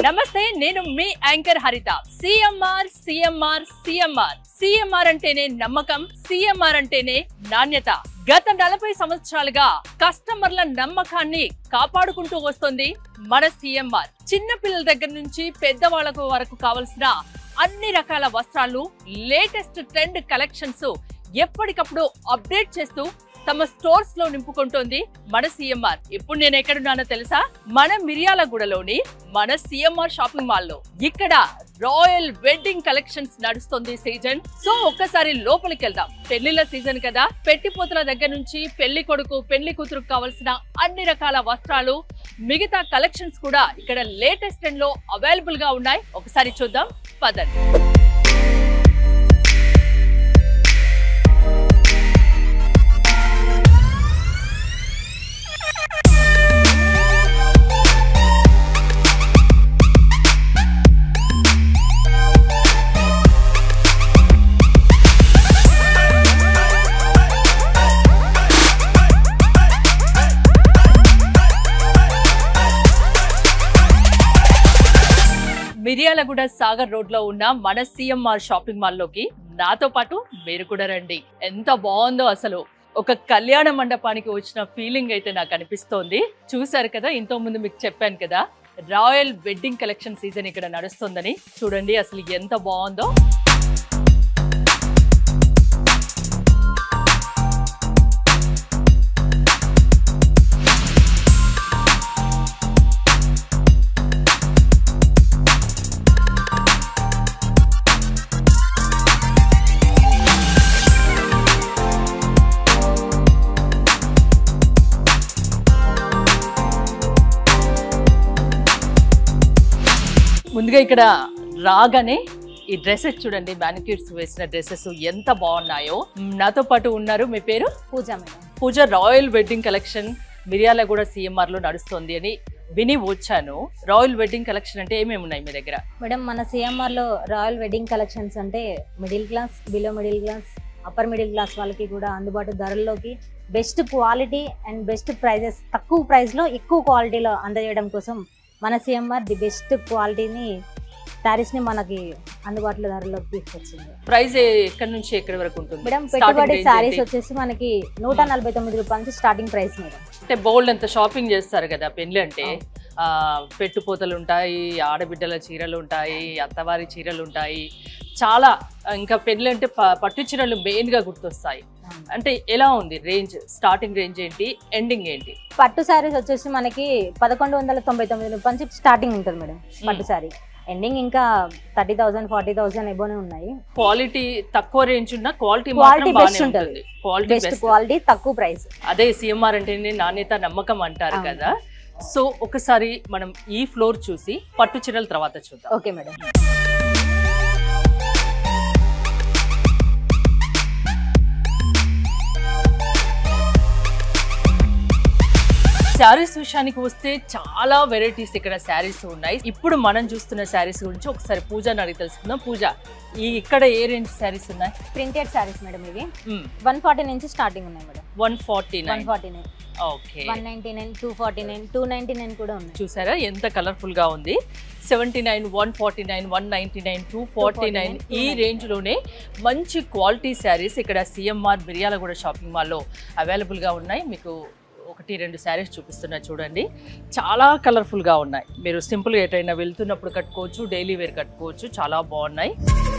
నమస్తే నేను మీ anchor Haritha CMR CMR CMR CMR అంటేనే నమ్మకం సిఎంఆర్ అంటేనే నాణ్యత గత నలభై సంవత్సరాలుగా కస్టమర్ల నమ్మకాన్ని కాపాడుకుంటూ వస్తుంది మన సిఎంఆర్ చిన్న పిల్లల దగ్గర నుంచి పెద్దవాళ్ళకు వరకు కావలసిన అన్ని రకాల వస్త్రాలు లేటెస్ట్ ట్రెండ్ కలెక్షన్స్ ఎప్పటికప్పుడు అప్డేట్ చేస్తూ తమ స్టోర్స్ లో నింపుకుంటోంది మన సిఎంఆర్ ఇప్పుడు నేను ఎక్కడున్నానో తెలుసా మన మిర్యాలగూడలోని మన సిఎంఆర్ షాపింగ్ మాల్ లో ఇక్కడ రాయల్ వెడ్డింగ్ కలెక్షన్స్ నడుస్తుంది సీజన్ సో ఒక్కసారి లోపలికి వెళ్దాం పెళ్లిళ్ళ సీజన్ కదా పెట్టిపోతుల దగ్గర నుంచి పెళ్లి కొడుకు పెళ్లి కూతురు కావలసిన అన్ని రకాల వస్త్రాలు మిగతా కలెక్షన్స్ కూడా ఇక్కడ లేటెస్ట్ ట్రెండ్ లో అవైలబుల్ గా ఉన్నాయి ఒకసారి చూద్దాం పదండి మిర్యాలగూడ సాగర్ రోడ్ లో ఉన్న మన సిఎంఆర్ షాపింగ్ మాల్ లోకి నాతో పాటు మీరు కూడా రండి ఎంత బాగుందో అసలు ఒక కళ్యాణ మండపానికి వచ్చిన ఫీలింగ్ అయితే నాకు అనిపిస్తోంది చూశారు కదా ఇంతో ముందు మీకు చెప్పాను కదా రాయల్ వెడ్డింగ్ కలెక్షన్ సీజన్ ఇక్కడ నడుస్తుందని చూడండి అసలు ఎంత బాగుందో ముందుగా ఇక్కడ రాగానే ఈ డ్రెస్సెస్ చూడండి మ్యానిక్యూర్స్ వేసిన డ్రెస్సెస్ ఎంత బాగున్నాయో మ్, నాతో పాటు ఉన్నారు మీ పేరు Pooja madam Pooja royal wedding collection మిరియాల కూడా సిఎంఆర్ లో నడుస్తుంది అని విని వచ్చాను రాయల్ వెడ్డింగ్ కలెక్షన్ అంటే ఏమేమి ఉన్నాయి మీ దగ్గర మేడం మన సిఎంఆర్ లో రాయల్ వెడ్డింగ్ కలెక్షన్స్ అంటే middle class below middle class upper middle class వాళ్ళకి కూడా అందుబాటు ధరల్లోకి best quality and best prices తక్కువ ప్రైస్ లో ఎక్కువ క్వాలిటీలో అందజేయడం కోసం మన సిఎంఆర్ ది బెస్ట్ క్వాలిటీని శారీస్ ని మనకి అందుబాటులో ధరలోకి తీసుకొచ్చింది ప్రైస్ ఎక్కడి నుంచి ఎక్కడి వరకు ఉంటుంది మేడం Starting పెట్టుబడి range శారీస్ ఏంటి? వచ్చేసి మనకి నూట నలభై తొమ్మిది రూపాయల నుంచి స్టార్టింగ్ ప్రైస్ మేడం అంటే బోల్డ్ అంత షాపింగ్ చేస్తారు కదా పెళ్లి అంటే అవును. ఆ పెట్టుపోతలు ఉంటాయి ఆడబిడ్డల చీరలు ఉంటాయి అత్తవారి చీరలు ఉంటాయి చాలా ఇంకా పెళ్లి అంటే ప- పట్టు చీరలు మెయిన్ గా గుర్తొస్తాయి అంటే ఎలా ఉంది రేంజ్ స్టార్టింగ్ రేంజ్ ఏంటి ఎండింగ్ ఏంటి పట్టు శారీస్ వచ్చేసి మనకి పదకొండు వందల తొంభై తొమ్మిది రూపాయల నుంచి స్టార్టింగ్ ఉంటుంది మేడం పట్టు శారీ ఎండింగ్ ఇంకా థర్టీ థౌసండ్ ఫార్టీ థౌసండ్ ఎబోనే ఉన్నాయి క్వాలిటీ తక్కువ రేంజ్ ఉన్న క్వాలిటీ Quality మాత్రం బాగానే best ఉంటది. ఉంటుంది క్వాలిటీ బెస్ట్ బెస్ట్ క్వాలిటీ తక్కువ ప్రైస్ అదే సిఎంఆర్ అంటేనే నాణ్యత నమ్మకం అంటారు అవును. కదా సో ఒకసారి మనం ఈ ఫ్లోర్ చూసి పట్టు చీరల తర్వాత చూద్దాం ఓకే మేడం శారీస్ విషయానికి వస్తే చాలా వెరైటీస్ ఇక్కడ శారీస్ ఉన్నాయి ఇప్పుడు మనం చూస్తున్న శారీస్ గురించి ఒకసారి పూజని అడిగి తెలుసుకుందాం పూజ ఈ ఇక్కడ ఏ రేంజ్ శారీస్ ఉన్నాయి ప్రింటెడ్ శారీస్ మేడం ఇవి వన్ ఫార్టీ నుంచి స్టార్టింగ్ ఉన్నాయి madam one forty one nine forty nine okay one ninety nine two forty nine two ninety nine కూడా ఉన్నాయి చూసారా ఎంత కలర్ఫుల్ గా ఉంది seventy nine one forty nine one ninety nine two forty nine ఈ range లోనే మంచి క్వాలిటీ శారీస్ ఇక్కడ సిఎంఆర్ మిర్యాలగూడ షాపింగ్ మాల్లో అవైలబుల్ గా ఉన్నాయి మీకు ఒకటి రెండు శారీస్ చూపిస్తున్నా చూడండి చాలా కలర్ఫుల్ గా ఉన్నాయి మీరు సింపుల్ ఎటైనా వెళ్తున్నప్పుడు కట్టుకోవచ్చు డైలీ వేర్ కట్టుకోవచ్చు చాలా బాగున్నాయి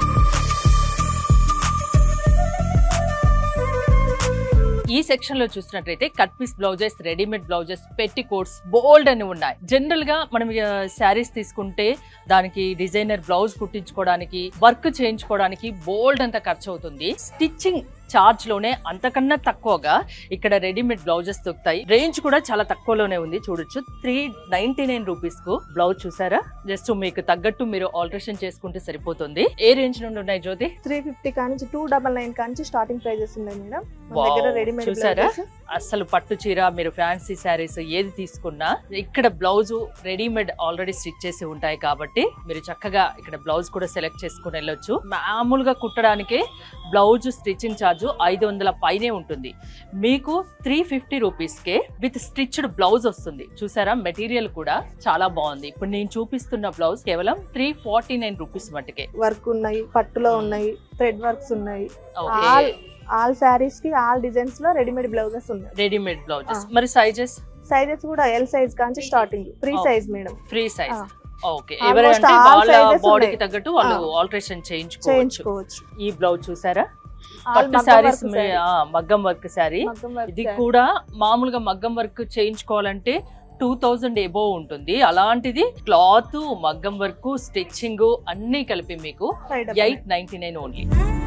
ఈ సెక్షన్ లో చూసినట్లయితే cut piece blouses readymade blouses petticoats bold అని ఉన్నాయి జనరల్ గా మనం శారీస్ తీసుకుంటే దానికి డిజైనర్ బ్లౌజ్ కుట్టించుకోవడానికి వర్క్ చేయించుకోవడానికి బోల్డ్ అంత ఖర్చు అవుతుంది స్టిచ్చింగ్ చార్జ్ లోనే అంతకన్నా తక్కువగా ఇక్కడ రెడీమేడ్ బ్లౌజెస్ దొరుకుతాయి రేంజ్ కూడా చాలా తక్కువలోనే ఉంది చూడొచ్చు త్రీ నైన్టీ నైన్ రూపీస్ కు బ్లౌజ్ చూసారా జస్ట్ మీకు తగ్గట్టు మీరు ఆల్టరేషన్ చేసుకుంటే సరిపోతుంది ఏ రేంజ్ నుండి ఉన్నాయి జ్యోతి త్రీ ఫిఫ్టీ కానించి టూ డబల్ నైన్ కానించి స్టార్టింగ్ ప్రైజెస్ ఉన్నాయి మేడం మన Wow. దగ్గర రెడీమేడ్ చూసారా? అసలు పట్టు చీర మీరు ఫ్యాన్సీ శారీస్ ఏది తీసుకున్నా ఇక్కడ బ్లౌజ్ రెడీమేడ్ ఆల్రెడీ స్టిచ్ చేసి ఉంటాయి కాబట్టి మీరు చక్కగా ఇక్కడ బ్లౌజ్ కూడా సెలెక్ట్ చేసుకుని వెళ్ళొచ్చు మామూలుగా కుట్టడానికి బ్లౌజ్ స్టిచ్చింగ్ ఛార్జ్ బ్లౌజ్ ఐదు వందల పైనే ఉంటుంది మీకు త్రీ ఫిఫ్టీ రూపీస్కే విత్ స్టిచ్డ్ బ్లౌజ్ వస్తుంది చూసారా మెటీరియల్ కూడా చాలా బాగుంది ఇప్పుడు నేను చూపిస్తున్న బ్లౌజ్ కేవలం త్రీ ఫార్టీ నైన్ రూపీస్ మట్టుకే వర్క్ ఉన్నాయి పట్టులో ఉన్నాయి థ్రెడ్ వర్క్స్ ఉన్నాయి ఓకే ఆల్ ఆల్ శారీస్ కి ఆల్ డిజైన్స్ లో రెడీమేడ్ బ్లౌజెస్ ఉన్నాయి రెడీమేడ్ బ్లౌజెస్ ఆ. మరి సైజెస్ సైజెస్ కూడా ఎల్ సైజ్ కాంచి starting free Oh. Size madam free size ఆ. ఓకే Almost ఎవరంటే all వాళ్ళ sizes బాడీకి ఉన్నాయి. తగ్గట్టు వాళ్ళు ఆ. ఆల్టరేషన్ చేయించుకోవచ్చు చేయించుకోవచ్చు ఈ బ్లౌజ్ చూసారా All పట్టు మగ్గం శారీస్ work saree. మగ్గం వర్క్ శారీ మగ్గం work ఇది saree. కూడా మామూలుగా మగ్గం వర్క్ చేయించుకోవాలంటే టూ థౌజండ్ ఎబో ఉంటుంది అలాంటిది క్లాత్ మగ్గం వర్క్ స్టిచ్చింగ్ అన్ని కలిపి మీకు Five double eight ninety nine only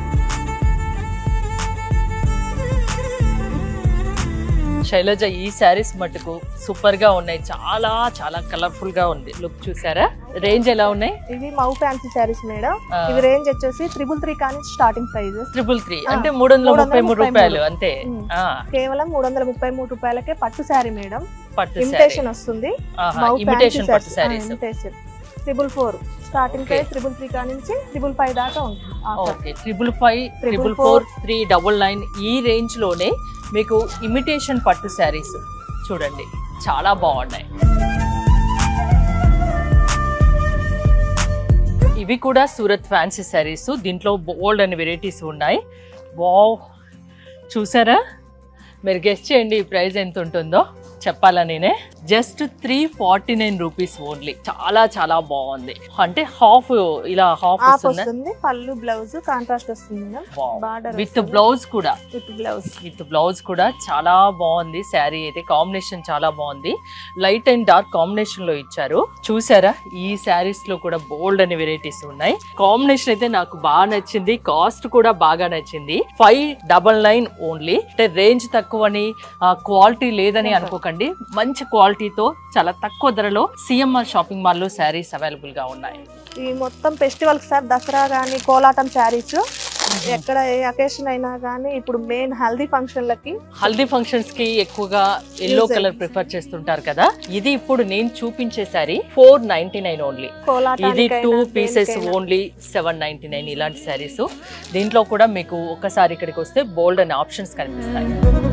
Sailaja ఈ శారీస్ మటుకు సూపర్ గా ఉన్నాయి చాలా చాలా కలర్ఫుల్ గా ఉంది లుక్ చూసారా రేంజ్ ఎలా ఉన్నాయి nine. ఇవి మౌ ఫ్యాన్సీ శారీస్ మేడం ఇవి రేంజ్ వచ్చేసి త్రిబుల్ త్రీ కానీ స్టార్టింగ్ ప్రైజెస్ ట్రిపుల్ త్రీ ఆ, అంటే మూడు వందల ముప్పై మూడు 333 రూపాయలు అంతే ఉమ్. ఆ, కేవలం మూడు వందల ముప్పై మూడు రూపాయలకే పట్టు శారీ మేడం పట్టు శారీ ఇమిటేషన్ వస్తుంది ఇమిటేషన్ పట్టు sarees imitation triple four starting Okay. Price triple three కా నుంచి ట్రిబుల్ ఫైవ్ దాకా ఉంటుంది offer. Okay triple five triple four. Four three double nine ఈ రేంజ్ లోనే మీకు ఇమిటేషన్ పట్టు శారీస్ చూడండి చాలా బాగున్నాయి ఇవి కూడా సూరత్ ఫ్యాన్సీ శారీస్ దీంట్లో బోల్డ్ అని వెరైటీస్ ఉన్నాయి వావ్ చూసారా మీరు గెస్ట్ చేయండి ఈ ప్రైస్ ఎంత ఉంటుందో చెప్పాలా నేనే just three forty nine rupees only చాలా చాలా బాగుంది అంటే హాఫ్ ఇలా హాఫ్ ఆఫ్ వస్తుందా వస్తుంది పళ్ళు బ్లౌజ్ కాంట్రాస్ట్ వస్తుంది మేడం బార్డర్ విత్ బ్లౌజ్ కూడా విత్ బ్లౌజ్ విత్ బ్లౌజ్ కూడా చాలా బాగుంది శారీ అయితే కాంబినేషన్ చాలా బాగుంది లైట్ అండ్ డార్క్ కాంబినేషన్ లో ఇచ్చారు చూసారా ఈ శారీస్ లో కూడా బోల్డ్ అని వెరైటీస్ ఉన్నాయి కాంబినేషన్ అయితే నాకు బాగా నచ్చింది కాస్ట్ కూడా బాగా నచ్చింది ఫైవ్ డబల్ నైన్ ఓన్లీ అంటే రేంజ్ తక్కువని క్వాలిటీ లేదని Yes, sir. అనుకోకండి మంచి క్వాలిటీతో చాలా తక్కువ ధరలో సిఎంఆర్ షాపింగ్ మాల్ లో శారీస్ అవైలబుల్ గా ఉన్నాయి ఈ మొత్తం ఫెస్టివల్ సార్ దసరా కానీ కోలాటం శారీస్ ఎక్కడ ఏ అకేషన్ అయినా కానీ ఇప్పుడు మెయిన్ హల్దీ ఫంక్షన్లకి హల్దీ ఫంక్షన్స్ కి ఎక్కువగా yellow Use colour it. Prefer చేస్తుంటారు కదా ఇది ఇప్పుడు నేను చూపించే sari four ninety nine only ఇది కోలాటానికైనా టూ పీసెస్ దేనికైనా. ఓన్లీ సెవెన్ నైన్టీ నైన్ ఇలాంటి శారీస్ దీంట్లో కూడా మీకు ఒకసారి ఇక్కడికి వస్తే బోల్డ్ అనే ఆప్షన్స్ కనిపిస్తాయి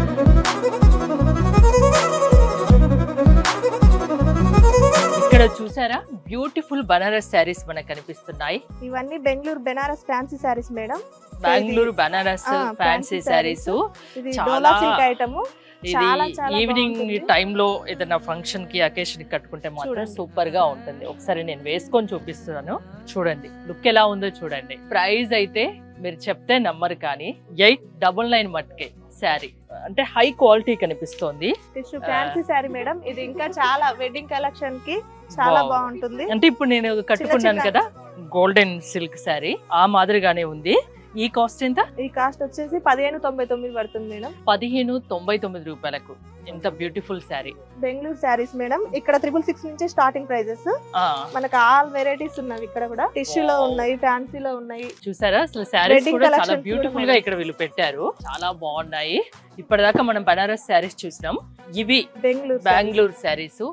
ఇక్కడ చూసారా బ్యూటిఫుల్ బనారస్ శారీస్ మనకు కనిపిస్తున్నాయి ఇవన్నీ బెంగళూరు బెనారస్ ఫ్యాన్సీ శారీస్ మేడం బెంగళూరు బనారస్ ఆ, ఫ్యాన్సీ fancy శారీస్ ఇది చాలా- డోలా సిల్క్ ఐటమ్ ఇది చాలా చాలా ఈవినింగ్ బాగుంటుంది. టైంలో ఏదైనా ఫంక్షన్ కి అకేషన్ కట్టుకుంటే మాత్రం చూడండి. సూపర్ గా ఉంటుంది ఒకసారి నేను వేసుకొని చూపిస్తున్నాను చూడండి లుక్ ఎలా ఉందో చూడండి ప్రైస్ అయితే మీరు చెప్తే నమ్మరు కానీ ఎయిట్ డబుల్ నైన్ మట్కే శారీ అంటే హై క్వాలిటీ కనిపిస్తోంది టిష్యూ ఫ్యాన్సీ శారీ మేడం ఇది ఇంకా చాలా వెడ్డింగ్ కలెక్షన్ కి చాలా Wow. బాగుంటుంది అంటే ఇప్పుడు నేను కట్టుకున్నాను చిన్న- కదా గోల్డెన్ సిల్క్ శారీ ఆ మాదిరిగానే ఉంది ఈ కాస్ట్ ఎంత ఈ కాస్ట్ వచ్చేసి పదిహేను తొంభై తొమ్మిది పడుతుంది మేడం పదిహేను తొంభై తొమ్మిది రూపాయలకు ఎంత బ్యూటిఫుల్ శారీ బెంగళూరు శారీస్ మేడం ఇక్కడ త్రిబుల్ సిక్స్ నుంచి స్టార్టింగ్ ప్రైజెస్ మనకు ఆల్ వెరైటీస్ ఉన్నవి ఇక్కడ కూడా టిష్యూ లో Wow. ఉన్నాయి ఫ్యాన్సీలో ఉన్నాయి చూసారా అసలు శారీస్ Wedding కూడా చాలా collections బ్యూటిఫుల్ కూడా గా మేడం. ఇక్కడ వీళ్ళు పెట్టారు చాలా బాగున్నాయి ఇప్పటిదాకా మనం బనారస్ శారీస్ చూసినాం ఇవి బెంగళూరు బెంగళూరు శారీస్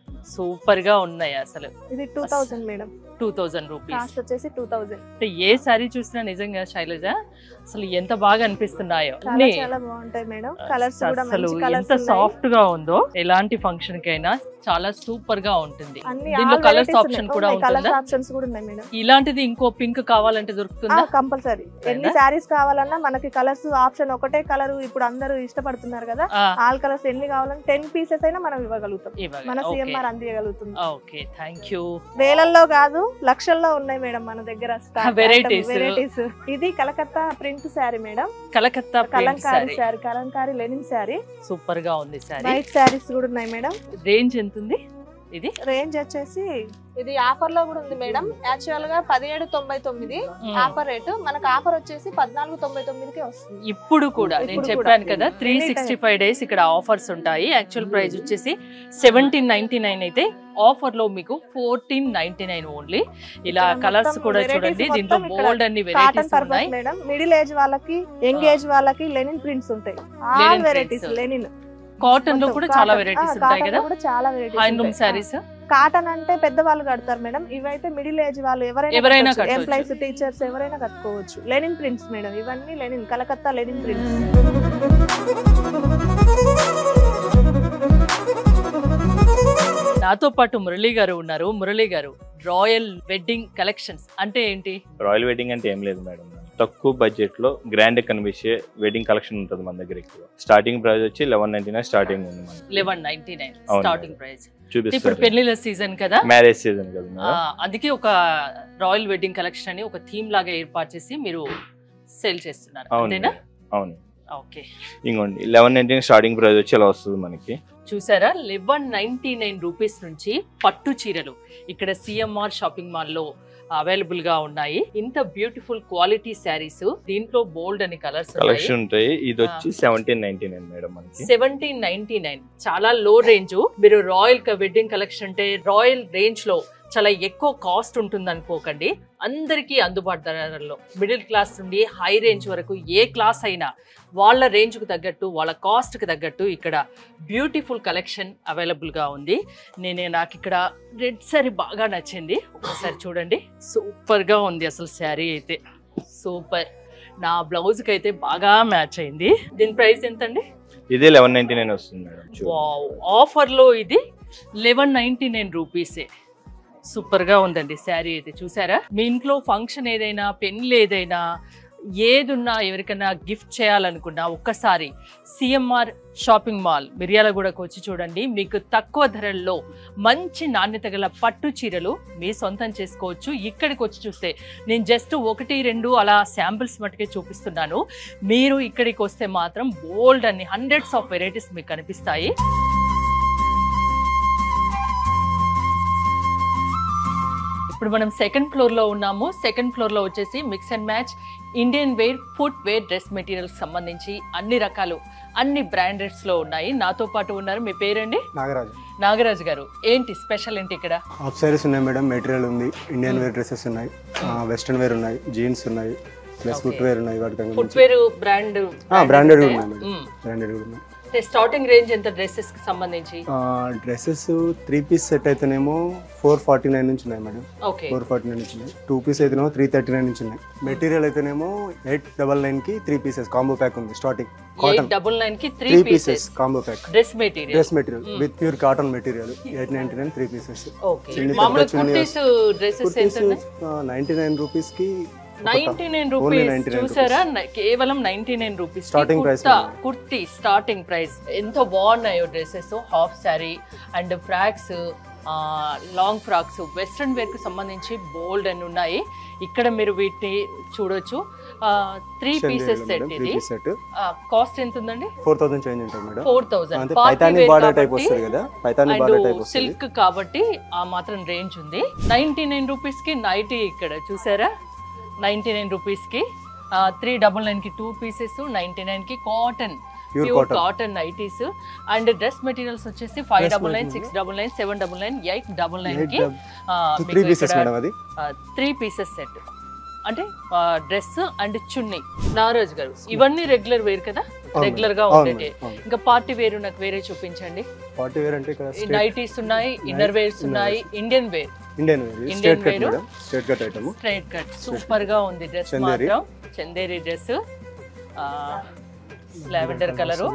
సూపర్ గా ఉన్నాయి అసలు ఇది two thousand madam two thousand rupees cost వచ్చేసి టూ థౌసండ్ అంటే ఏ శారీ చూసినా నిజంగా శైలజ అసలు ఎంత బాగా అనిపిస్తున్నాయో చాలా అన్ని చాలా బాగుంటాయి మేడం కలర్స్ కూడా అసలు మంచి కలర్స్ ఎంత సాఫ్ట్ గా ఉందో ఎలాంటి ఫంక్షన్ కైనా చాలా సూపర్ గా ఉంటుంది అన్ని దీనిలో కలర్స్ ఆప్షన్ కూడా కలర్స్ ఉంటుందా ఆప్షన్స్ కూడా ఉన్నాయి మేడం ఇలాంటిది ఇంకో పింక్ కావాలంటే దొరుకుతుందా కంపల్సరీ ఎన్ని శారీస్ కావాలన్నా మనకి కలర్స్ ఆప్షన్ ఒకటే కలర్ ఇప్పుడు అందరూ ఇష్టపడుతున్నారు కదా ఆ, ఆల్ కలర్స్ ఎన్ని కావాలన్నా టెన్ పీసెస్ అయినా మనం ఇవ్వగలుగుతాం ఇవ్వగా. మన ఓకే. సిఎంఆర్ అందియగలుగుతుంది ఓకే థ్యాంక్ యూ వేలల్లో కాదు లక్షల్లో ఉన్నాయి మేడం మన దగ్గర Varieties. వెరైటీస్ ఇది Calcutta print sari madam Calcutta print kalamkari sari sari kalamkari linen sari super గా ఉంది శారీ వైట్ శారీస్ కూడా ఉన్నాయి మేడం రేంజ్ ఎంత ఉంది ఇది రేంజ్ వచ్చేసి ఇది ఆఫర్ లో కూడా ఉంది మేడం యాక్చువల్ గా పదిహేడు తొంభై తొమ్మిది ఆఫర్ రేటు మనకు ఆఫర్ వచ్చేసి పద్నాలుగు తొంభై తొమ్మిదికి వస్తుంది ఇప్పుడు కూడా నేను ఇప్పుడు చెప్పాను కూడా. కదా three Any sixty five days ఇక్కడ ఆఫర్స్ ఉంటాయి యాక్చువల్ ప్రైస్ వచ్చేసి సెవెంటీన్ నైన్టీ నైన్ అయితే ఆఫర్ లో మీకు ఫోర్టీన్ నైన్టీ నైన్ ఓన్లీ ఇలా ఇక్కడ కలర్స్ మొత్తం కూడా varieties చూడండి మొత్తం దీంట్లో ఇక్కడ బోల్డ్ అన్ని కాటన్ వెరైటీస్ పర్పస్ ఉన్నాయి మేడం మిడిల్ ఏజ్ వాళ్ళకి యంగ్ ఆ. ఏజ్ వాళ్ళకి లెనిన్ ప్రింట్స్ ఉంటాయి Linen all prints. Varieties linen cotton లో కూడా చాలా వెరైటీస్ ఉంటాయి కదా కూడా చాలా వెరైటీస్ హ్యాండ్లూమ్ శారీస్ కాటన్ అంటే పెద్దవాళ్ళు కడతారు మేడం ఇవైతే మిడిల్ ఏజ్ వాళ్ళు ఎవరైనా ఎవరైనా కట్టొచ్చు. ఎంప్లాయీస్ టీచర్స్ ఎవరైనా కట్టుకోవచ్చు లెనిన్ ప్రింట్స్ మేడం ఇవన్నీ లెనిన్ కలకత్తా లెనిన్ ప్రింట్స్ నాతో పాటు మురళి గారు ఉన్నారు మురళి గారు రాయల్ వెడ్డింగ్ కలెక్షన్స్ అంటే ఏంటి రాయల్ వెడ్డింగ్ అంటే ఏం లేదు మేడం తక్కువ బడ్జెట్ లో గ్రాండ్ కనిపించే వెడ్డింగ్ కలెక్షన్ ఉంటుంది మన దగ్గర ఎక్కువ స్టార్టింగ్ ప్రైస్ వచ్చి లెవెన్ నైన్టీ నైన్ స్టార్టింగ్ ఉంది మనకి లెవెన్ నైన్టీ నైన్ అవును స్టార్టింగ్ మేడం. ప్రైస్ ఇప్పుడు చూపిస్తారు పెళ్లిళ్ళ సీజన్ కదా మ్యారేజ్ సీజన్ కదా ఆ, మేడం అందుకే ఒక రాయల్ వెడ్డింగ్ కలెక్షన్ అని ఒక థీమ్ లాగా ఏర్పాటు చేసి మీరు సేల్ చేస్తున్నారు అవును అంతేనా మేడం. అవును ఓకే ఇంకోండి లెవెన్ నైన్టీ స్టార్టింగ్ ప్రైస్ వచ్చి ఇలా వస్తుంది మనకి చూసారా లెవెన్ నైన్టీ నైన్ రూపీస్ నుంచి పట్టు చీరలు ఇక్కడ సిఎంఆర్ షాపింగ్ మాల్ లో అవైలబుల్ గా ఉన్నాయి ఇంత బ్యూటిఫుల్ క్వాలిటీ శారీస్ దీంట్లో బోల్డ్ అని కలర్స్ కలెక్షన్ ఉంటాయి ఇది వచ్చి సెవెంటీన్ నైన్టీ నైన్ మేడం మనకి సెవెంటీన్ నైన్టీ నైన్ చాలా లో రేంజ్ మీరు రాయల్ వెడ్డింగ్ కలెక్షన్ అంటే రాయల్ రేంజ్ లో చాలా ఎక్కువ కాస్ట్ ఉంటుంది అనుకోకండి అందరికీ అందుబాటు ధరల్లో మిడిల్ క్లాస్ నుండి హై రేంజ్ వరకు ఏ క్లాస్ అయినా వాళ్ళ రేంజ్కు తగ్గట్టు వాళ్ళ కాస్ట్కి తగ్గట్టు ఇక్కడ బ్యూటిఫుల్ కలెక్షన్ అవైలబుల్గా ఉంది నేను నాకు ఇక్కడ రెడ్ శారీ బాగా నచ్చింది ఒకసారి చూడండి సూపర్గా ఉంది అసలు శారీ అయితే సూపర్ నా బ్లౌజ్కి అయితే బాగా మ్యాచ్ అయింది దీని ప్రైస్ ఎంత అండి ఇదే లెవెన్ నైన్టీ నైన్ వస్తుంది మేడం చూడండి. వావ్ ఆఫర్లో ఇది లెవెన్ నైంటీ నైన్ రూపీసే సూపర్గా ఉందండి శారీ అయితే చూసారా మీ ఇంట్లో ఫంక్షన్ ఏదైనా పెళ్ళి ఏదైనా ఏదున్నా ఎవరికైనా గిఫ్ట్ చేయాలనుకున్నా ఒక్కసారి సిఎంఆర్ షాపింగ్ మాల్ మిర్యాలగూడకు వచ్చి చూడండి మీకు తక్కువ ధరల్లో మంచి నాణ్యత గల పట్టు చీరలు మీ సొంతం చేసుకోవచ్చు ఇక్కడికి వచ్చి చూస్తే నేను జస్ట్ ఒకటి రెండు అలా శాంపిల్స్ మటుకే చూపిస్తున్నాను మీరు ఇక్కడికి వస్తే మాత్రం బోల్డ్ అన్ని హండ్రెడ్స్ ఆఫ్ వెరైటీస్ మీకు కనిపిస్తాయి ఇప్పుడు మనం సెకండ్ ఫ్లోర్ లో ఉన్నాము సెకండ్ ఫ్లోర్ లో వచ్చేసి mix and match Indian wear footwear dress materials సంబంధించి అన్ని రకాలు అన్ని బ్రాండెడ్స్ లో ఉన్నాయి నాతో పాటు ఉన్నారు మీ పేరండి నాగరాజు నాగరాజు గారు ఏంటి స్పెషల్ ఏంటి ఇక్కడ హాఫ్ సారీస్ ఉన్నాయి మేడం మెటీరియల్ ఉంది ఇండియన్ వేర్ డ్రెస్సెస్ ఉన్నాయి వెస్ట్రన్ వేర్ ఉన్నాయి జీన్స్ ఉన్నాయి ప్లస్ ఫుట్ వేర్ ఉన్నాయి వాటికి ఫుట్ వేర్ బ్రాండ్ బ్రాండెడ్ ఉన్నాయి మేడం బ్రాండెడ్ కూడా ఉన్నాయి స్టార్టింగ్ రేంజ్ ఎంత డ్రెస్సెస్ కి సంబంధించి డ్రెస్సెస్ త్రీ పీస్ సెట్ అయితేనేమో ఫోర్ ఫార్టీ నైన్ నుంచి ఉన్నాయి madam okay four forty nine నుంచి ఉన్నాయి టూ పీస్ అయితేనేమో త్రీ థర్టీ నైన్ నుంచి ఉన్నాయి మెటీరియల్ అయితేనేమో ఎయిట్ డబల్ నైన్ కి త్రీ పీసెస్ కాంబో ప్యాక్ ఉంది starting eight cotton double nine కి three three pieces pieces combo pack dress material dress material with pure cotton material eight ninety nine three pieces okay చిన్ని మామూలు పెద్ద chunni kurtis dresses kurtis ఎంత ninety nine rupees కి ninety nine Only rupees 99 చూసారా న- కేవలం ninety nine rupees Starting price madam. Kurti starting price ఎంతో బాగున్నాయో dresses half sari and frocks long frocks western wear కు సంబంధించి బోల్డ్ అని ఉన్నాయి ఇక్కడ మీరు వీటిని చూడొచ్చు త్రీ పీసెస్ సెట్ త్రీ ఇది పీస్ సెట్ కాస్ట్ ఎంత ఉందండి ఫోర్ థౌసండ్ చేంజ్ ఉంటుంది మేడం ఫోర్ థౌసండ్ అంటే పైతాని బార్డర్ టైప్ వస్తుంది కదా పైతాని బార్డర్ టైప్ వస్తుంది సిల్క్ కాబట్టి ఆ మాత్రం రేంజ్ ఉంది నైన్టీ నైన్ రూపీస్ కి నైటీ ఇక్కడ చూసారా నైన్టీ నైన్ రూపీస్ కి త్రీ డబల్ నైన్ కి టూ పీసెస్ నైన్టీ నైన్ కి cotton Pure pure cotton. Cotton nighties and dress materials వచ్చేసి five Dress double nine material. Six double nine seven double nine eight double nine కి three pieces madam అది three pieces set అంటే dress and chunni నారోజ్ గారు ఇవన్నీ regular wear కదా అవును regular గా అవును ఉండేటి మేడం, అవును. ఇంకా పార్టీ వేర్ నాకు వేరే చూపించండి పార్టీ వేర్ అంటే ఇక్కడ ఈ నైటీస్ ఉన్నాయి ఇన్నర్ వేర్స్ inner ఉన్నాయి Indian wear Indian wear Indian straight cut wear. Madam straight cut item straight cut super గా ఉంది డ్రెస్ చందేరి. మాత్రం Chanderi dress lavender colour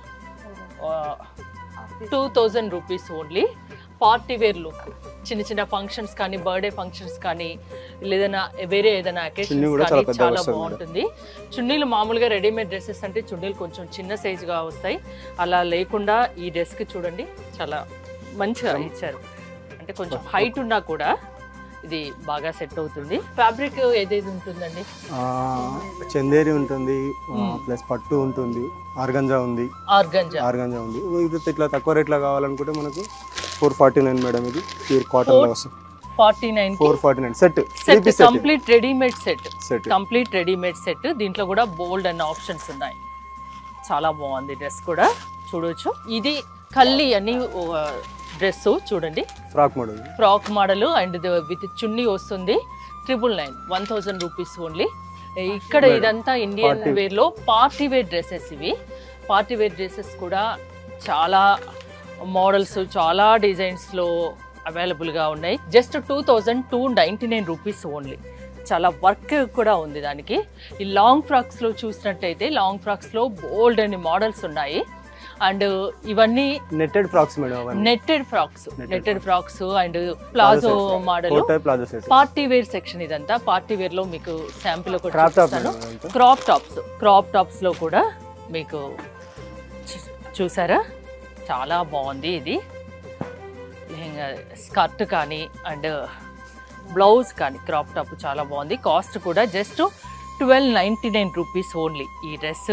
two thousand rupees only party wear look చిన్న చిన్న ఫంక్షన్స్ కానీ birthday functions కానీ లేదైనా వేరే ఏదైనా చున్నీ అకేషన్స్ కూడా కానీ చాలా పెద్దగా చాలా వస్తుంది బాగుంటుంది చున్నీలు మామూలుగా రెడీమేడ్ డ్రెస్సెస్ అంటే చున్నీలు కొంచెం చిన్న సైజుగా వస్తాయి అలా లేకుండా ఈ డ్రెస్కి చూడండి చాలా మంచిగా ఇచ్చారు అంటే కొంచెం హైట్ ఉన్నా కూడా ఇది బాగా సెట్ అవుతుంది ఫ్యాబ్రిక్ ఏదైతే ఉంటుందండి చందేరి ఉంటుంది Hmm. ప్లస్ పట్టు ఉంటుంది ఆర్గంజా ఉంది ఆర్గంజా ఆర్గంజా ఉంది ఇది ఇట్లా తక్కువ రేట్లో కావాలనుకుంటే మనకు ఫోర్ ఫార్టీ నైన్ మేడం ఇది ప్యూర్ కాటన్ లో Four- వస్తుంది forty nine four forty nine set three set piece set complete readymade set set complete readymade set దీంట్లో కూడా బోల్డ్ అన్న ఆప్షన్స్ ఉన్నాయి చాలా బాగుంది డ్రెస్ కూడా చూడొచ్చు ఇది కల్లి అని డ్రెస్ చూడండి frock model frock model and with chunni వస్తుంది triple nine one thousand rupees only ఇక్కడ Madam, ఇదంతా ఇండియన్ party- వేర్ లో పార్టీ వేర్ డ్రెస్సెస్ ఇవి పార్టీ వేర్ డ్రెస్సెస్ కూడా చాలా మోడల్స్ చాలా డిజైన్స్ లో అవైలబుల్గా ఉన్నాయి just two thousand two ninety nine rupees only చాలా వర్క్ కూడా ఉంది దానికి ఈ లాంగ్ ఫ్రాక్స్లో చూసినట్టయితే లాంగ్ ఫ్రాక్స్లో బోల్డ్ అనే మోడల్స్ ఉన్నాయి అండ్ ఇవన్నీ నెట్టెడ్ ఫ్రాక్స్ మేడం అవన్నీ netted frocks Netted netted frocks and palazzo sets. Model four type palazzo sets party wear section ఇదంతా పార్టీ వేర్ లో మీకు శాంపిల్ ఒకటి క్రాప్ టాప్ చూపిస్తాను మేడం ఇదంతా. క్రాప్ టాప్స్ క్రాప్ టాప్స్ లో కూడా మీకు చూ- చూసారా చాలా బాగుంది ఇది లెహంగా స్కర్ట్ కానీ అండ్ బ్లౌజ్ కానీ క్రాప్ టాప్ చాలా బాగుంది కాస్ట్ కూడా just twelve ninety nine rupees only ఈ dress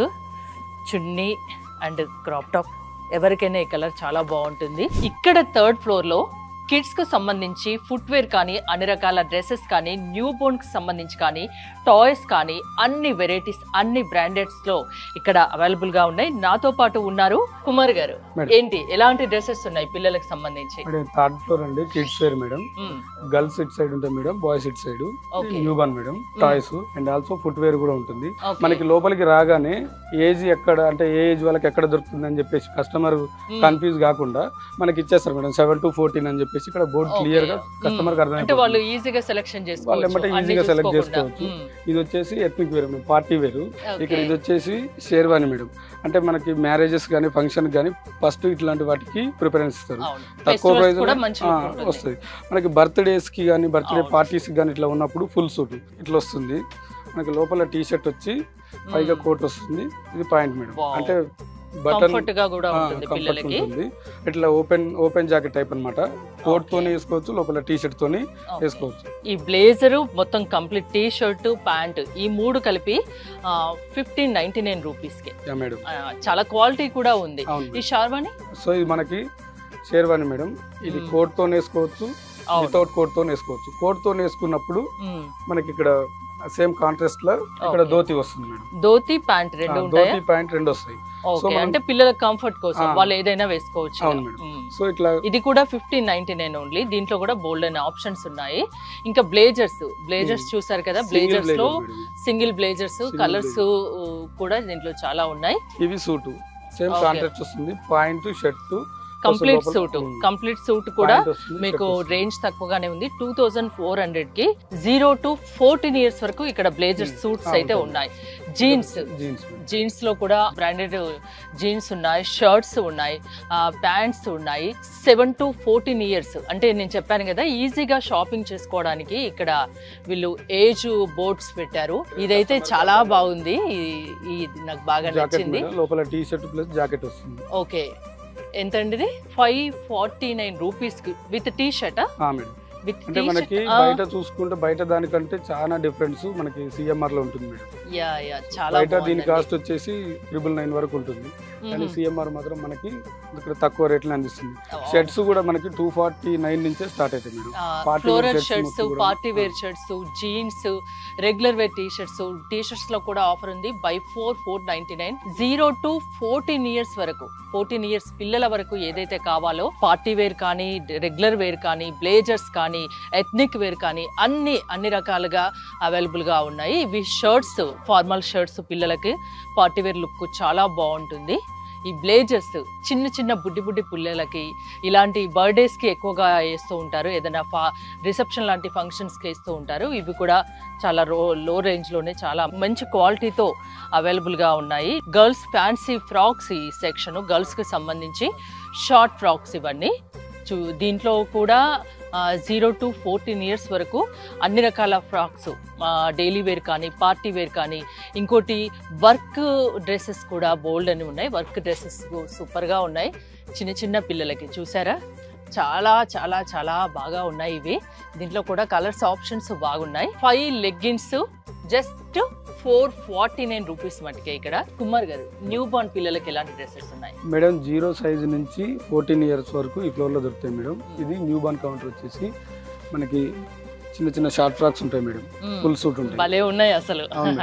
chunni and crop top ఎవరికైనా ఈ కలర్ చాలా బాగుంటుంది ఇక్కడ థర్డ్ ఫ్లోర్లో కిడ్స్ కు సంబంధించి ఫుట్వేర్ కానీ అన్ని రకాల డ్రెస్సెస్ కానీ న్యూ బోర్న్ కి సంబంధించి కానీ టాయ్స్ కానీ అన్ని వెరైటీస్ అన్ని బ్రాండెడ్స్ లో ఇక్కడ అవైలబుల్ గా ఉన్నాయి నాతో పాటు ఉన్నారు కుమార్ గారు మేడం. ఏంటి ఎలాంటి డ్రెస్సెస్ ఉన్నాయి పిల్లలకు సంబంధించి మేడం థర్డ్ ఫ్లోర్ అండి kids wear madam hmm. Girls it side ఉంటాయి madam boys it side Okay. Newborn madam toys and also footwear కూడా ఉంటుంది Okay. మనకి లోపలికి రాగానే ఏజ్ ఎక్కడ అంటే ఏ ఏజ్ వాళ్ళకి ఎక్కడ దొరుకుతుంది అని చెప్పేసి కస్టమర్ మ్మ్. కన్ఫ్యూజ్ కాకుండా మనకి ఇచ్చేస్తారు మేడం సెవెన్ టు ఫోర్టీన్ అని చెప్పేసి ఇక్కడ బోర్డు Okay. క్లియర్ గా మ్మ్. కస్టమర్ అంటే వాళ్ళు అర్థం ఈజీగా సెలెక్షన్ వాళ్ళు చేసుకోవచ్చు ఎమ్మటే అన్ని ఈజీగా సెలెక్ట్ చూసుకోకుండా. చేసుకోవచ్చు మ్మ్. ఇది వచ్చేసి ethnic wear madam party wear Okay. ఇక్కడ ఇది వచ్చేసి షేర్వాణి మేడం అంటే మనకి మ్యారేజెస్ కానీ ఫంక్షన్ కానీ ఫస్ట్ ఇట్లాంటి వాటికి ప్రిఫరెన్స్ ఇస్తారు అవును తక్కువ Festivals ప్రైస్ కూడా మంచి look ఉంటుంది. వస్తుంది మనకి బర్త్డేస్ కి కానీ బర్త్డే అవును. పార్టీస్ కి కానీ ఇట్లా ఉన్నప్పుడు ఫుల్ సూట్ ఇట్లా వస్తుంది మనకి లోపల టీ షర్ట్ వచ్చి పైగా మ్మ్. కోట్ వస్తుంది ఇది పాయింట్ మేడం Wow. అంటే బటన్ కంఫర్ట్ గా కూడా ఉంటుంది పిల్లలకి ఉంటుంది ఇట్లా ఓపెన్ ఓపెన్ జాకెట్ టైప్ అన్నమాట కోట్ తోనే వేసుకోవచ్చు లోపల టీ షర్ట్ తోని Okay. వేసుకోవచ్చు ఈ బ్లేజరు మొత్తం కంప్లీట్ టీ షర్ట్ ప్యాంట్ ఈ మూడు కలిపి ఫిఫ్టీన్ నైన్టీ నైన్ రూపీస్ కి యా మేడం ఆ, చాలా క్వాలిటీ కూడా ఉంది అవును ఈ మేడం. షార్వాణి సో ఇది మనకి షేర్వాణి మేడం ఇది మ్మ్. కోట్ తోనే వేసుకోవచ్చు అవును. వితౌట్ కోట్ తోనే వేసుకోవచ్చు కోట్ తోనే వేసుకున్నప్పుడు మ్మ్. మనకి ఇక్కడ సేమ్ కాంట్రాస్ట్ లో ఇక్కడ Okay. ధోతి వస్తుంది మేడం ధోతి ప్యాంట్ రెండు ఆ, ఉంటాయా ధోతి ప్యాంట్ రెండు వస్తాయి ఓకే మనం- అంటే పిల్లల కంఫర్ట్ కోసం ఆ. వాళ్ళు ఏదైనా వేసుకోవచ్చు అవును మేడం. మ్మ్. సో ఇట్లా ఇది కూడా ఫిఫ్టీన్ నైన్టీ నైన్ ఓన్లీ దీంట్లో కూడా బోల్డ్ అనే ఆప్షన్స్ ఉన్నాయి ఇంకా బ్లేజర్స్ బ్లేజర్స్ Hmm. చూసారు కదా సింగిల్ బ్లేజర్స్ లో blazer madam. Single blazers Single colours కూడా దీంట్లో చాలా ఉన్నాయి ఇవి సూట్ సేమ్ Okay. కాంట్రాక్ట్ వస్తుంది పాయింట్ షర్ట్ కంప్లీట్ లోపల- సూట్ Hmm. కంప్లీట్ సూట్ కూడా మీకు రేంజ్ తక్కువగానే ఉంది టూ థౌజండ్ ఫోర్ హండ్రెడ్ కి జీరో టు ఫోర్టీన్ ఇయర్స్ వరకు ఇక్కడ బ్లేజర్స్ Hmm. సూట్స్ Ah, అయితే ఉంటాయి. ఉన్నాయి జీన్స్ జీన్స్ జీన్స్ లో కూడా బ్రాండెడ్ జీన్స్ ఉన్నాయి షర్ట్స్ ఉన్నాయి ప్యాంట్స్ ఉన్నాయి సెవెన్ టు ఫోర్టీన్ ఇయర్స్ అంటే నేను చెప్పాను కదా ఈజీగా షాపింగ్ చేసుకోవడానికి ఇక్కడ వీళ్ళు ఏజ్ బోర్డ్స్ పెట్టారు ఇదైతే చాలా బాగుంది ఈ- ఇది నాకు బాగా జాకెట్ నచ్చింది లోపల టీ షర్ట్ ప్లస్ జాకెట్ వస్తుంది ఓకే ఎంత అండి ఇది five forty nine rupees with T shirt ఆ, మేడం విత్ అంటే మనకి బయట చూసుకుంటే బయట దానికంటే చాలా డిఫరెన్స్ మనకి సిఎంఆర్ లో ఉంటుంది మేడం యా యా చాలా బయట దీని బాగుందండి. కాస్ట్ వచ్చేసి ట్రిపుల్ నైన్ వరకు ఉంటుంది కానీ మ్మ్. సిఎంఆర్ మాత్రం మనకి ఇక్కడ తక్కువ రేట్లో అందిస్తుంది Oh. షర్ట్స్ కూడా మనకి టూ ఫార్టీ నైన్ నుంచే స్టార్ట్ అవుతాయి madam Party wear floral shirts shirts మొత్తం కూడా. పార్టీ వేర్ ఆ. Shirts jeans regular wear T shirts T shirts లో కూడా ఆఫర్ ఉంది buy four four ninety nine zero to fourteen years వరకు ఫోర్టీన్ ఇయర్స్ పిల్లల వరకు ఏదైతే కావాలో పార్టీ వేర్ కానీ రెగ్యులర్ వేర్ కానీ బ్లేజర్స్ కానీ ఎథ్నిక్ వేర్ కానీ అన్ని అన్ని రకాలుగా అవైలబుల్ గా ఉన్నాయి ఇవి షర్ట్స్ ఫార్మల్ షర్ట్స్ పిల్లలకి పార్టీ వేర్ లుక్ చాలా బాగుంటుంది ఈ బ్లేజర్స్ చిన్న చిన్న బుడ్డి బుడ్డి పిల్లలకి ఇలాంటి బర్త్డేస్కి ఎక్కువగా వేస్తూ ఉంటారు ఏదైనా ఫా రిసెప్షన్ లాంటి ఫంక్షన్స్కి వేస్తూ ఉంటారు ఇవి కూడా చాలా రో లో రేంజ్లోనే చాలా మంచి క్వాలిటీతో అవైలబుల్గా ఉన్నాయి గర్ల్స్ ఫ్యాన్సీ ఫ్రాక్స్ ఈ సెక్షన్ గర్ల్స్కి సంబంధించి షార్ట్ ఫ్రాక్స్ ఇవన్నీ చూ దీంట్లో కూడా జీరో టు ఫోర్టీన్ ఇయర్స్ వరకు అన్ని రకాల ఫ్రాక్స్ డైలీ వేర్ కానీ పార్టీ వేర్ కానీ ఇంకోటి వర్క్ డ్రెస్సెస్ కూడా బోల్డ్ అని ఉన్నాయి వర్క్ డ్రెస్సెస్ సూపర్గా ఉన్నాయి చిన్న చిన్న పిల్లలకి చూసారా చాలా చాలా చాలా బాగా ఉన్నాయి ఇవి దీంట్లో కూడా కలర్స్ ఆప్షన్స్ బాగున్నాయి five leggings just four forty nine rupees మటుకే ఇక్కడ కుమార్ గారు న్యూ బార్న్ పిల్లలకి ఎలాంటి డ్రెస్సెస్ ఉన్నాయి మేడం జీరో సైజ్ నుంచి ఫోర్టీన్ ఇయర్స్ వరకు ఈ ఫ్లోర్ లో దొరుకుతాయి మేడం ఇది న్యూ బార్న్ కౌంటర్ వచ్చేసి మనకి చిన్న చిన్న షార్ట్ ఫ్రాక్స్ ఉంటాయి మేడం మ్మ్. ఫుల్ సూట్ ఉంటాయి భలే ఉన్నాయి అసలు అవును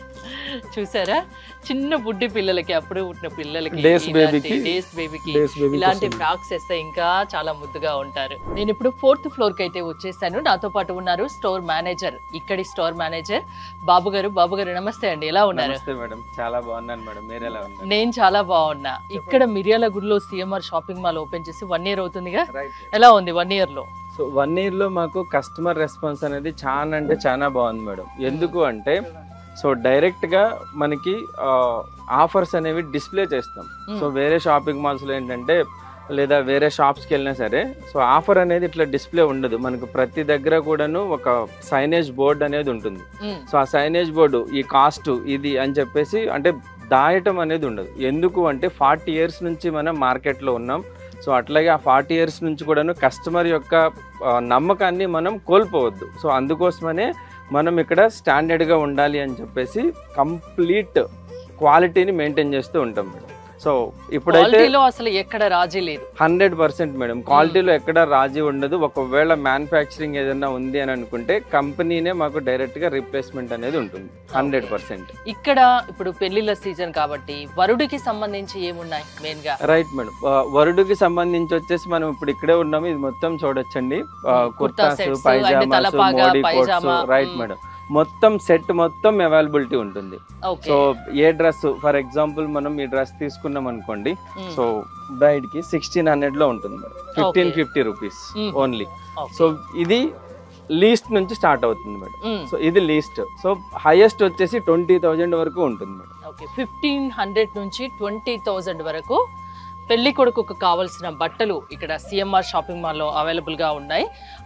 చూసారా చిన్న బుడ్డి పిల్లలకి అప్పుడు పుట్టిన పిల్లలకి Days babyకి, డేస్ బేబీకి డేస్ బేబీ ఇలాంటి ఫ్రాక్స్ వేస్తే ఇంకా చాలా ముద్దుగా ఉంటారు నేను ఇప్పుడు ఫోర్త్ ఫ్లోర్ కి అయితే వచ్చేసాను నాతో పాటు ఉన్నారు స్టోర్ మేనేజర్ ఇక్కడి స్టోర్ మేనేజర్ బాబు గారు బాబు గారు నమస్తే అండి ఎలా ఉన్నారు నమస్తే మేడం చాలా బాగున్నాను మేడం మీరు ఎలా ఉన్నారు నేను చాలా బాగున్నా ఇక్కడ మిర్యాల గుడిలో సిఎంఆర్ షాపింగ్ మాల్ ఓపెన్ చేసి వన్ ఇయర్ అవుతుందిగా రైట్ ఎలా ఉంది వన్ ఇయర్ లో సో వన్ ఇయర్లో మాకు కస్టమర్ రెస్పాన్స్ అనేది చాలా అంటే చాలా బాగుంది మేడం ఎందుకు అంటే సో డైరెక్ట్గా మనకి ఆఫర్స్ అనేవి డిస్ప్లే చేస్తాం సో వేరే షాపింగ్ మాల్స్లో ఏంటంటే లేదా వేరే షాప్స్కి వెళ్ళినా సరే సో ఆఫర్ అనేది ఇట్లా డిస్ప్లే ఉండదు మనకు ప్రతి దగ్గర కూడాను ఒక సైనేజ్ బోర్డ్ అనేది ఉంటుంది మ్మ్. సో ఆ సైనేజ్ బోర్డు ఈ కాస్ట్ ఇది అని చెప్పేసి అంటే దాయటం అనేది ఉండదు ఎందుకు అంటే ఫార్టీ ఇయర్స్ నుంచి మనం మార్కెట్లో ఉన్నాం సో అట్లాగే ఆ ఫార్టీ ఇయర్స్ నుంచి కూడాను కస్టమర్ యొక్క ఆ, నమ్మకాన్ని మనం కోల్పోవద్దు సో అందుకోసమనే మనం ఇక్కడ స్టాండర్డ్గా ఉండాలి అని చెప్పేసి కంప్లీట్ క్వాలిటీని మెయింటైన్ చేస్తూ ఉంటాం మేడం సో ఇప్పుడైతే క్వాలిటీలో అసలు ఎక్కడ రాజీ లేదు హండ్రెడ్ పర్సెంట్ మేడం క్వాలిటీలో ఎక్కడ రాజీ ఉండదు ఒకవేళ మ్యానుఫ్యాక్చరింగ్ ఏదైనా ఉంది అని అనుకుంటే కంపెనీనే మాకు డైరెక్ట్ గా రీప్లేస్మెంట్ అనేది ఉంటుంది హండ్రెడ్ పర్సెంట్ ఇక్కడ ఇప్పుడు పెళ్లిళ్ళ సీజన్ కాబట్టి వరుడికి సంబంధించి ఏమున్నాయి మెయిన్ గా రైట్ మేడం వరుడుకి సంబంధించి వచ్చేసి మనం ఇప్పుడు ఇక్కడే ఉన్నాము ఇది మొత్తం చూడొచ్చండి కుర్తా కుర్తాస్ sets, పైజామాస్ అంటే తలపాగా, Modi coats pyjama, right hmm. Madam మొత్తం సెట్ మొత్తం అవైలబిలిటీ ఉంటుంది okay so a dress for example మనం ఈ డ్రెస్ తీసుకున్నాం అనుకోండి సో బ్రైడ్ కి సిక్స్టీన్ హండ్రెడ్ లో ఉంటుంది madam fifteen fifty rupees Mm. Only so ఇది లీస్ట్ నుంచి స్టార్ట్ అవుతుంది మేడం సో ఇది లీస్ట్ సో హైయెస్ట్ వచ్చేసి ట్వంటీ థౌజండ్ వరకు ఉంటుంది మేడం ఓకే ఫిఫ్టీన్ హండ్రెడ్ నుంచి ట్వంటీ థౌజండ్ వరకు పెళ్లి కొడుకుకు కావాల్సిన బట్టలు ఇక్కడ సిఎంఆర్ షాపింగ్ మాల్లో అవైలబుల్గా ఉన్నాయి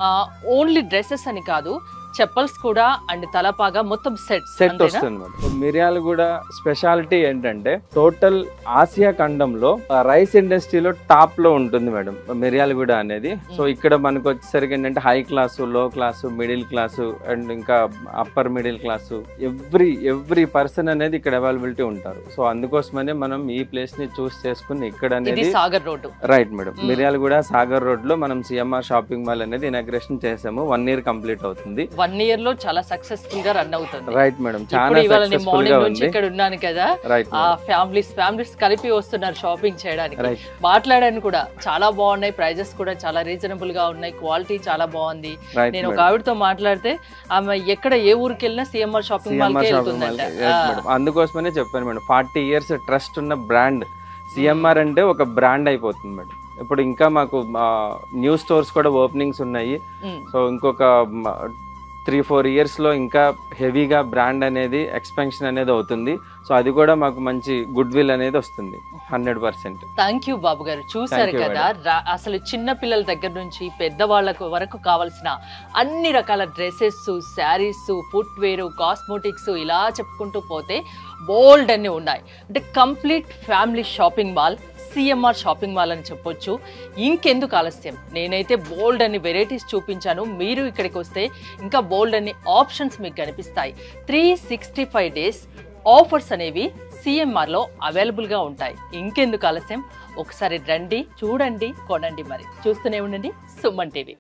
ఓన్లీ డ్రెస్సెస్ అని కాదు చెప్పల్స్ కూడా అండ్ తలపాగా మొత్తం సెట్ సెట్ వస్తుంది మేడం మిరియాలు కూడా స్పెషాలిటీ ఏంటంటే టోటల్ ఆసియా ఖండంలో రైస్ ఇండస్ట్రీలో టాప్ లో ఉంటుంది మేడం మిరియాలగూడ అనేది సో ఇక్కడ మనకు వచ్చేసరికి ఏంటంటే హై క్లాసు లో క్లాసు మిడిల్ క్లాసు అండ్ ఇంకా upper middle class every every person అనేది ఇక్కడ అవైలబిలిటీ ఉంటారు సో అందుకోసమనే మనం ఈ ప్లేస్ ని చూస్ చేసుకుని ఇక్కడ ఇది అనేది Sagar road right madam Mm. Miryalaguda Sagar road లో మనం సిఎంఆర్ షాపింగ్ మాల్ అనేది ఇనాగ్రేషన్ చేసాము వన్ ఇయర్ కంప్లీట్ అవుతుంది వన్ ఇయర్ లో చాలా సక్సెస్ఫుల్ గా రన్ అవుతుంది రైట్ మేడం ఇప్పుడు చాలా ఇవాళ నేను సక్సెస్ఫుల్ మార్నింగ్ గా నుంచి ఉంది ఇక్కడ ఉన్నాను కదా రైట్ ఆ ఫ్యామిలీస్ ఫ్యామిలీస్ కలిపి వస్తున్నారు షాపింగ్ చేయడానికి రైట్ మాట్లాడాను కూడా చాలా బాగున్నాయి ప్రైజెస్ కూడా చాలా రీజనబుల్ గా ఉన్నాయి క్వాలిటీ చాలా బాగుంది రైట్ నేను ఒక ఆవిడతో మాట్లాడితే ఆమె ఎక్కడ ఏ ఊరికి వెళ్ళినా సిఎంఆర్ షాపింగ్ మాల్ సిఎంఆర్ కే షాపింగ్ మాల్ వెళ్తుందంట మేడం అందుకోసమనే చెప్పాను మేడం ఫార్టీ ఇయర్స్ ట్రస్ట్ ఉన్న బ్రాండ్ సిఎంఆర్ అంటే ఒక బ్రాండ్ అయిపోతుంది మేడం ఇప్పుడు ఇంకా మాకు న్యూ స్టోర్స్ కూడా ఓపెనింగ్స్ ఉన్నాయి ఉమ్, సో ఇంకొక త్రీ ఫోర్ ఇయర్స్లో ఇంకా హెవీగా బ్రాండ్ అనేది ఎక్స్పెన్షన్ అనేది అవుతుంది సో అది కూడా మాకు మంచి గుడ్ విల్ అనేది వస్తుంది hundred percent thank you Babu గారు చూసారు Thank you, కదా రా- అసలు చిన్న పిల్లల దగ్గర నుంచి పెద్దవాళ్ళకు వరకు కావాల్సిన అన్ని రకాల డ్రెస్సెస్ శారీస్ ఫుట్వేర్ కాస్మోటిక్స్ ఇలా చెప్పుకుంటూ పోతే బోల్డ్ అన్ని ఉన్నాయి అంటే complete family shopping mall CMR shopping mall అని చెప్పొచ్చు ఇంకెందుకు ఆలస్యం నేనైతే బోల్డ్ అన్ని వెరైటీస్ చూపించాను మీరు ఇక్కడికి వస్తే ఇంకా బోల్డ్ అన్ని ఆప్షన్స్ మీకు కనిపిస్తాయి three sixty five days offers అనేవి సిఎంఆర్లో అవైలబుల్గా ఉంటాయి ఇంకెందుకు ఆలస్యం ఒకసారి రండి చూడండి కొనండి మరి చూస్తూనే ఉండండి సుమన్ టీవీ